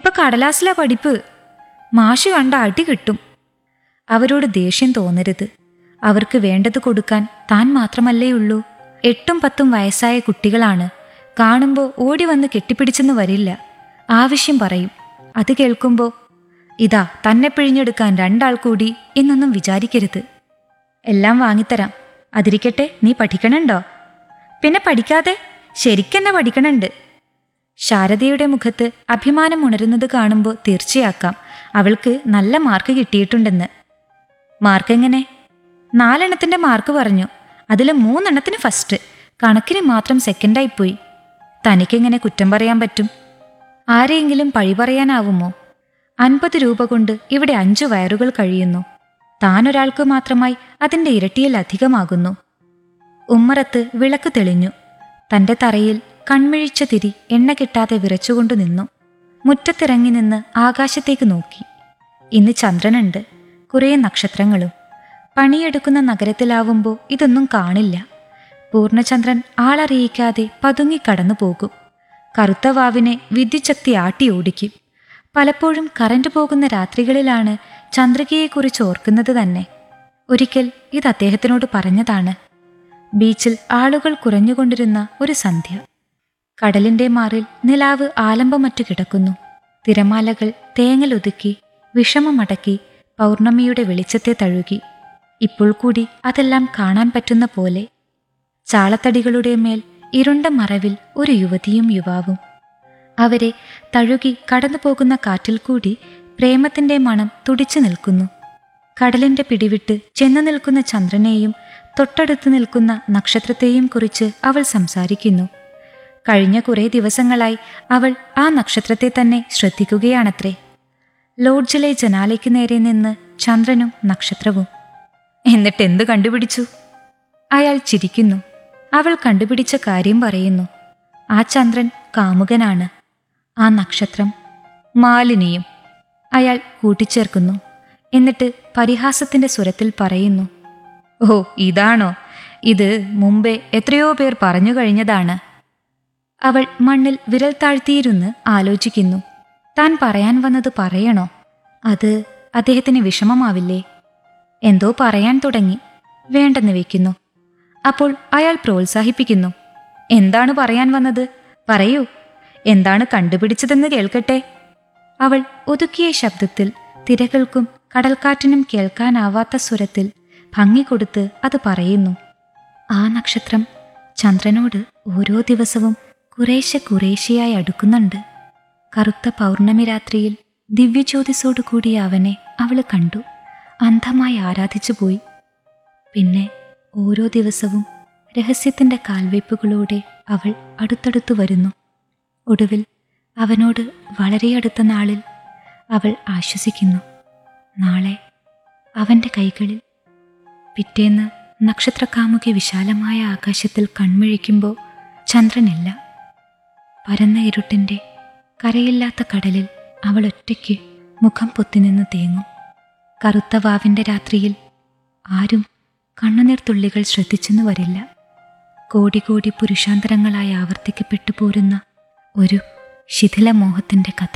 ഇപ്പൊ കടലാസിലാ പഠിപ്പ് മാഷ് കണ്ട അടി കിട്ടും അവരോട് ദേഷ്യം തോന്നരുത് അവർക്ക് വേണ്ടത് കൊടുക്കാൻ താൻ മാത്രമല്ലേ ഉള്ളൂ എട്ടും പത്തും വയസ്സായ കുട്ടികളാണ് കാണുമ്പോൾ ഓടി വന്ന് കെട്ടിപ്പിടിച്ചെന്ന് വരില്ല ആവശ്യം പറയും അത് കേൾക്കുമ്പോൾ ഇതാ തന്നെ പിഴിഞ്ഞെടുക്കാൻ രണ്ടാൾ കൂടി എന്നൊന്നും വിചാരിക്കരുത് എല്ലാം വാങ്ങിത്തരാം അതിരിക്കട്ടെ നീ പഠിക്കണുണ്ടോ പിന്നെ പഠിക്കാതെ ശരിക്കെന്നെ പഠിക്കണുണ്ട് ശാരദയുടെ മുഖത്ത് അഭിമാനം ഉണരുന്നത് കാണുമ്പോൾ തീർച്ചയാക്കാം അവൾക്ക് നല്ല മാർക്ക് കിട്ടിയിട്ടുണ്ടെന്ന് മാർക്ക് എങ്ങനെ നാലെണ്ണത്തിന്റെ മാർക്ക് പറഞ്ഞു അതിൽ മൂന്നെണ്ണത്തിന് ഫസ്റ്റ് കണക്കിന് മാത്രം സെക്കൻഡായിപ്പോയി തനിക്കെങ്ങനെ കുറ്റം പറയാൻ പറ്റും ആരെയെങ്കിലും പഴി പറയാനാവുമോ അൻപത് രൂപ കൊണ്ട് ഇവിടെ അഞ്ചു വയറുകൾ കഴിയുന്നു താനൊരാൾക്ക് മാത്രമായി അതിന്റെ ഇരട്ടിയിലധികമാകുന്നു ഉമ്മറത്ത് വിളക്ക് തെളിഞ്ഞു തന്റെ തറയിൽ കൺമിഴിച്ച തിരി എണ്ണ കിട്ടാതെ വിറച്ചുകൊണ്ടു നിന്നു മുറ്റത്തിറങ്ങി നിന്ന് ആകാശത്തേക്ക് നോക്കി ഇന്ന് ചന്ദ്രനുണ്ട് കുറേ നക്ഷത്രങ്ങളും പണിയെടുക്കുന്ന നഗരത്തിലാവുമ്പോൾ ഇതൊന്നും കാണില്ല പൂർണ്ണചന്ദ്രൻ ആളറിയിക്കാതെ പതുങ്ങി കടന്നു പോകും കറുത്ത വാവിനെ വിദ്യുച്ഛക്തി ആട്ടി ഓടിക്കും പലപ്പോഴും കറന്റ് പോകുന്ന രാത്രികളിലാണ് ചന്ദ്രികയെക്കുറിച്ച് ഓർക്കുന്നത് തന്നെ ഒരിക്കൽ ഇത് അദ്ദേഹത്തിനോട് പറഞ്ഞതാണ് ബീച്ചിൽ ആളുകൾ കുറഞ്ഞുകൊണ്ടിരുന്ന ഒരു സന്ധ്യ കടലിന്റെ മാറിൽ നിലാവ് ആലംബമറ്റു കിടക്കുന്നു തിരമാലകൾ തേങ്ങലൊതുക്കി വിഷമമടക്കി പൗർണമിയുടെ വെളിച്ചത്തെ തഴുകി ഇപ്പോൾ കൂടി അതെല്ലാം കാണാൻ പറ്റുന്ന പോലെ ചാളത്തടികളുടെ മേൽ ഇരുണ്ട മറവിൽ ഒരു യുവതിയും യുവാവും അവരെ തഴുകി കടന്നു പോകുന്ന കാറ്റിൽ കൂടി പ്രേമത്തിന്റെ മണം തുടിച്ചു നിൽക്കുന്നു കടലിന്റെ പിടിവിട്ട് ചെന്നു നിൽക്കുന്ന ചന്ദ്രനെയും തൊട്ടടുത്ത് നിൽക്കുന്ന നക്ഷത്രത്തെയും കുറിച്ച് അവൾ സംസാരിക്കുന്നു കഴിഞ്ഞ കുറേ ദിവസങ്ങളായി അവൾ ആ നക്ഷത്രത്തെ തന്നെ ശ്രദ്ധിക്കുകയാണത്രേ ലോഡ്ജിലെ ജനാലയ്ക്ക് നേരെ നിന്ന് ചന്ദ്രനും നക്ഷത്രവും എന്നിട്ട് എന്ത് കണ്ടുപിടിച്ചു അയാൾ ചിരിക്കുന്നു അവൾ കണ്ടുപിടിച്ച കാര്യം പറയുന്നു ആ ചന്ദ്രൻ കാമുകനാണ് ആ നക്ഷത്രം മാലിനിയും അയാൾ കൂട്ടിച്ചേർക്കുന്നു എന്നിട്ട് പരിഹാസത്തിന്റെ സ്വരത്തിൽ പറയുന്നു ഓ ഇതാണോ ഇത് മുമ്പേ എത്രയോ പേർ പറഞ്ഞു കഴിഞ്ഞതാണ് അവൾ മണ്ണിൽ വിരൽ താഴ്ത്തിയിരുന്ന് ആലോചിക്കുന്നു താൻ പറയാൻ വന്നത് പറയണോ അത് അദ്ദേഹത്തിന് വിഷമമാവില്ലേ എന്തോ പറയാൻ തുടങ്ങി വേണ്ടെന്ന് വെക്കുന്നു അപ്പോൾ അയാൾ പ്രോത്സാഹിപ്പിക്കുന്നു എന്താണ് പറയാൻ വന്നത് പറയൂ എന്താണ് കണ്ടുപിടിച്ചതെന്ന് കേൾക്കട്ടെ അവൾ ഒതുക്കിയ ശബ്ദത്തിൽ തിരകൾക്കും കടൽക്കാറ്റിനും കേൾക്കാനാവാത്ത സ്വരത്തിൽ ഭംഗി കൊടുത്ത് അത് പറയുന്നു ആ നക്ഷത്രം ചന്ദ്രനോട് ഓരോ ദിവസവും കുറേശ്ശെ കുറേശ്ശെയായി അടുക്കുന്നുണ്ട് കറുത്ത പൗർണമി രാത്രിയിൽ ദിവ്യജ്യോതിസോടു കൂടി അവനെ അവള് കണ്ടു അന്ധമായി ആരാധിച്ചു പോയി പിന്നെ ഓരോ ദിവസവും രഹസ്യത്തിന്റെ കാൽവയ്പ്പുകളോടെ അവൾ അടുത്തടുത്തു വരുന്നു ഒടുവിൽ അവനോട് വളരെ അടുത്ത നാളിൽ അവൾ ആശ്വസിക്കുന്നു നാളെ അവന്റെ കൈകളിൽ പിറ്റേന്ന് നക്ഷത്രക്കാമുകി വിശാലമായ ആകാശത്തിൽ കൺമിഴിക്കുമ്പോൾ ചന്ദ്രനില്ല പരന്ന ഇരുട്ടിന്റെ കരയില്ലാത്ത കടലിൽ അവൾ ഒറ്റയ്ക്ക് മുഖം പൊത്തിനിന്ന് തേങ്ങും കറുത്ത വാവിന്റെ രാത്രിയിൽ ആരും കണ്ണുനീർ തുള്ളികൾ ശ്രദ്ധിച്ചെന്നു വരില്ല കോടി കോടി പുരുഷാന്തരങ്ങളായി ആവർത്തിക്കപ്പെട്ടു പോരുന്ന ഒരു ശിഥിലമോഹത്തിന്റെ കഥ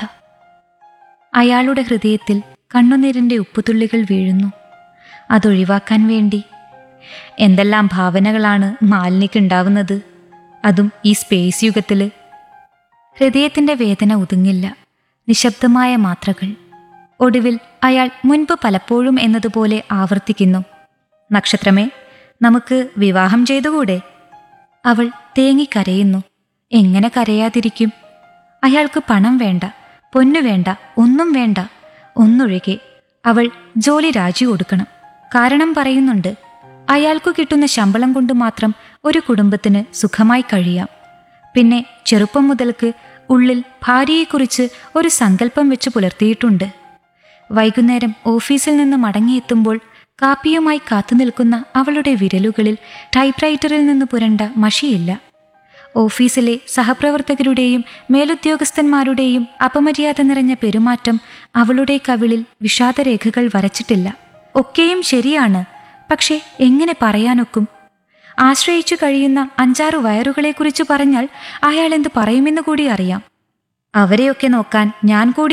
അയാളുടെ ഹൃദയത്തിൽ കണ്ണുനീരിന്റെ ഉപ്പുതുള്ളികൾ വീഴുന്നു അതൊഴിവാക്കാൻ വേണ്ടി എന്തെല്ലാം ഭാവനകളാണ് മാലിനിക്കുണ്ടാവുന്നത് അതും ഈ സ്പേസ് യുഗത്തില് ഹൃദയത്തിന്റെ വേദന ഒതുങ്ങില്ല നിശബ്ദമായ മാത്രകൾ ഒടുവിൽ അയാൾ മുൻപ് പലപ്പോഴും എന്നതുപോലെ ആവർത്തിക്കുന്നു നക്ഷത്രമേ നമുക്ക് വിവാഹം ചെയ്തുകൂടെ അവൾ തേങ്ങിക്കരയുന്നു എങ്ങനെ കരയാതിരിക്കും അയാൾക്ക് പണം വേണ്ട പൊന്നു വേണ്ട ഒന്നും വേണ്ട ഒന്നൊഴികെ അവൾ ജോലി രാജി കൊടുക്കണം കാരണം പറയുന്നുണ്ട് അയാൾക്കു കിട്ടുന്ന ശമ്പളം കൊണ്ട് മാത്രം ഒരു കുടുംബത്തിന് സുഖമായി കഴിയാം പിന്നെ ചെറുപ്പം മുതൽക്ക് ഉള്ളിൽ ഭാര്യയെക്കുറിച്ച് ഒരു സങ്കല്പം വെച്ച് പുലർത്തിയിട്ടുണ്ട് വൈകുന്നേരം ഓഫീസിൽ നിന്ന് മടങ്ങിയെത്തുമ്പോൾ കാപ്പിയുമായി കാത്തുനിൽക്കുന്ന അവളുടെ വിരലുകളിൽ ടൈപ്പ്റൈറ്ററിൽ നിന്ന് പുരണ്ട മഷിയില്ല ഓഫീസിലെ സഹപ്രവർത്തകരുടെയും മേലുദ്യോഗസ്ഥന്മാരുടെയും അപമര്യാദ നിറഞ്ഞ പെരുമാറ്റം അവളുടെ കവിളിൽ വിഷാദരേഖകൾ വരച്ചിട്ടില്ല ഒക്കെയും ശരിയാണ് പക്ഷേ എങ്ങനെ പറയാനൊക്കും ആശ്രയിച്ചു കഴിയുന്ന അഞ്ചാറു വയറുകളെക്കുറിച്ച് പറഞ്ഞാൽ അയാൾ എന്ത് പറയുമെന്ന് കൂടി അറിയാം അവരെയൊക്കെ നോക്കാൻ ഞാൻ കൂടി